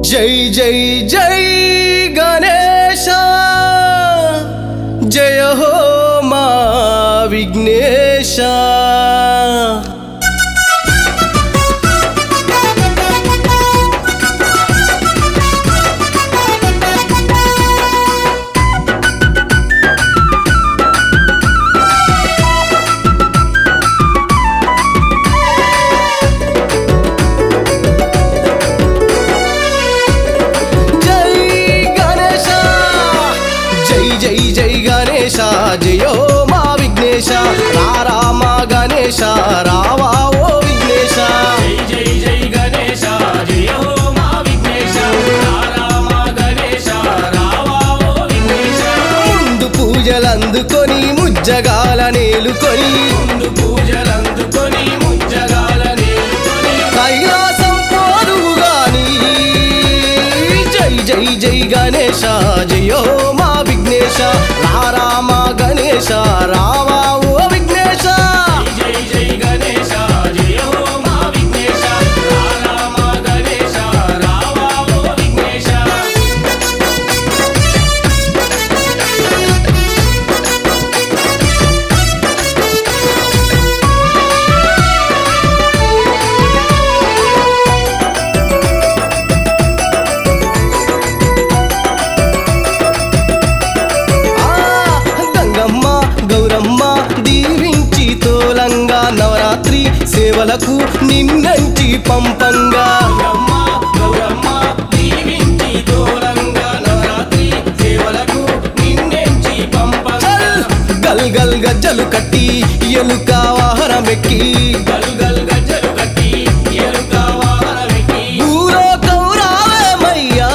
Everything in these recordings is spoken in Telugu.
జై జై జై గణేశ జయ హో మా విఘ్నేశ జై గణేశ జై జై జై గణేశ జయో మా విఘ్నేశ రారా మా గణేశ రావా ఓ విఘ్నేశ జై జై జై గణేశ జయ హో మా విఘ్నేశ రామ గణేశ రావా ఓ విఘ్నేశ ముందు పూజలందుకొని ముజ్జగాల నేలుకొని ముందు పూజలందుకొని ముజ్జగాల నేలుకొని కైలాసం పోదుగాని జై జై జై గణేశ జయో మా విఘ్నేశ రారా మా గణేశ రావా ఓ విఘ్నేశ జై జై గణేశ జయ హో మా విఘ్నేశ రామ గణేశ రావా ఓ విఘ్నేశ ఆ గంగమ్మ గౌరమ్మ దీవించి తోలంగా నవరాత్రి సేవలకు నిన్నంచి పంపంగా గౌరమ్మ గౌరమ్మ దీవించి తోలంగా నవరాత్రి సేవలకు నిన్నెంచి పంపంగా గల్ గల్ గజ్జలు కట్టి ఎలుక వాహనమెక్కి గల్ గల్ గజ్జలు కట్టి ఎరుక వాహనమెక్కి ఊరో కౌరావేమయ్యా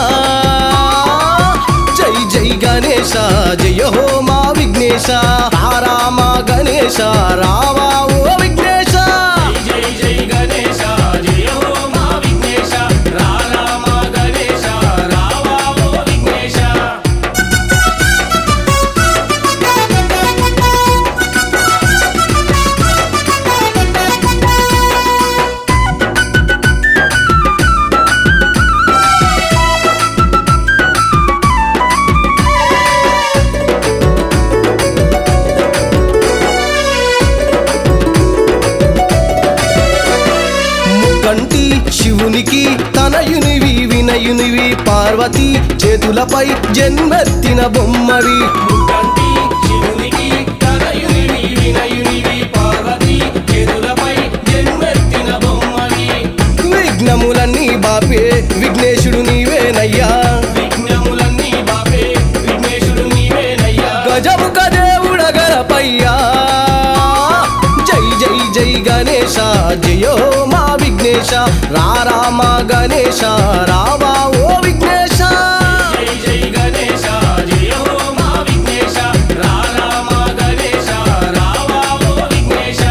జై జై గణేశ జయ హో మా విఘ్నేశ రారా మా గణేశ రావా ఓ విఘ్నేశ జై జై గణేశ జయ హో మా విఘ్నేశ రామ గణేశ రావా ఓ విఘ్నేశ కంటి శివునికి తనయునివి వినయునివి పార్వతి చేతులపై జన్మెత్తిన బొమ్మవి ముక్కంటి శివునికి తనయునివి వినయునివి పార్వతి చేతులపై జన్మెత్తిన బొమ్మవి విఘ్నములన్నీ బాపే విఘ్నేశుడు నీవేనయ్యా విఘ్నములన్నీ బాపే విఘ్నేశుడు నీవేనయ్యా గజముఖ దేవుడ గణపయ్యా జై జై జై గణేశ జయో మా విఘ్నేశ రారా మా గణేశ రావా ఓ విఘ్నేశ జై జై గణేశ జయ హో మా విఘ్నేశ రామ గణేశ రావా ఓ విఘ్నేశ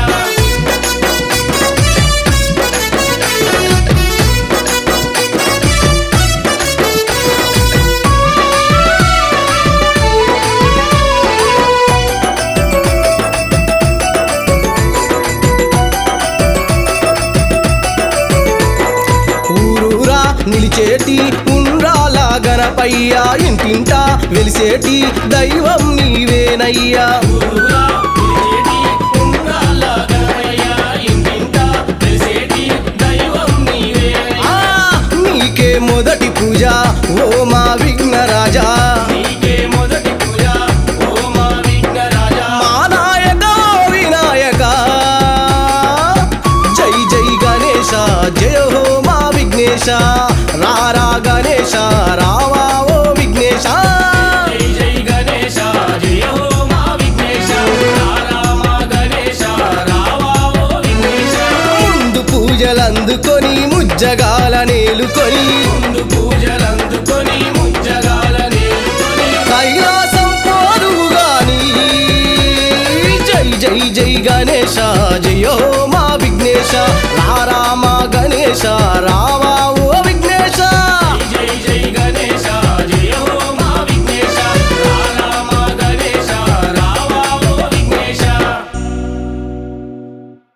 ఊరూరా నిలిచేటి ఉండ్రాల గణపయ్యా ఇంటింట వెలిసేటి దైవం నీవేనయ్యా ఊరూరా పిలిచేటి ఉండ్రాళ్ళ గణపయ్య, ఇంటింట వెలిసేటి దైవం నీవేనయ్యా. ఆ, నీకే మొదటి పూజ ఓ మా విఘ్న రాజా నీకే మొదటి పూజ, ఓ మా విఘ్నరాజా. మా నాయక ఓ వినాయక జై జై గణేశ జయ హో మా విఘ్నేశ రారా గణేశ రావా ఓ విఘ్నేశ జై జై గణేశ, జయ హో మా విఘ్నేశ. రామ గణేశ, రావా ఓ విఘ్నేశ. ముందు పూజలందుకొని ముజ్జగాల నేలుకొని ముందు పూజలందుకొని ముజ్జగాల నేలుకొని కైలాసం పోదుగాని జై జై జై గణేశ జయో మా విఘ్నేశ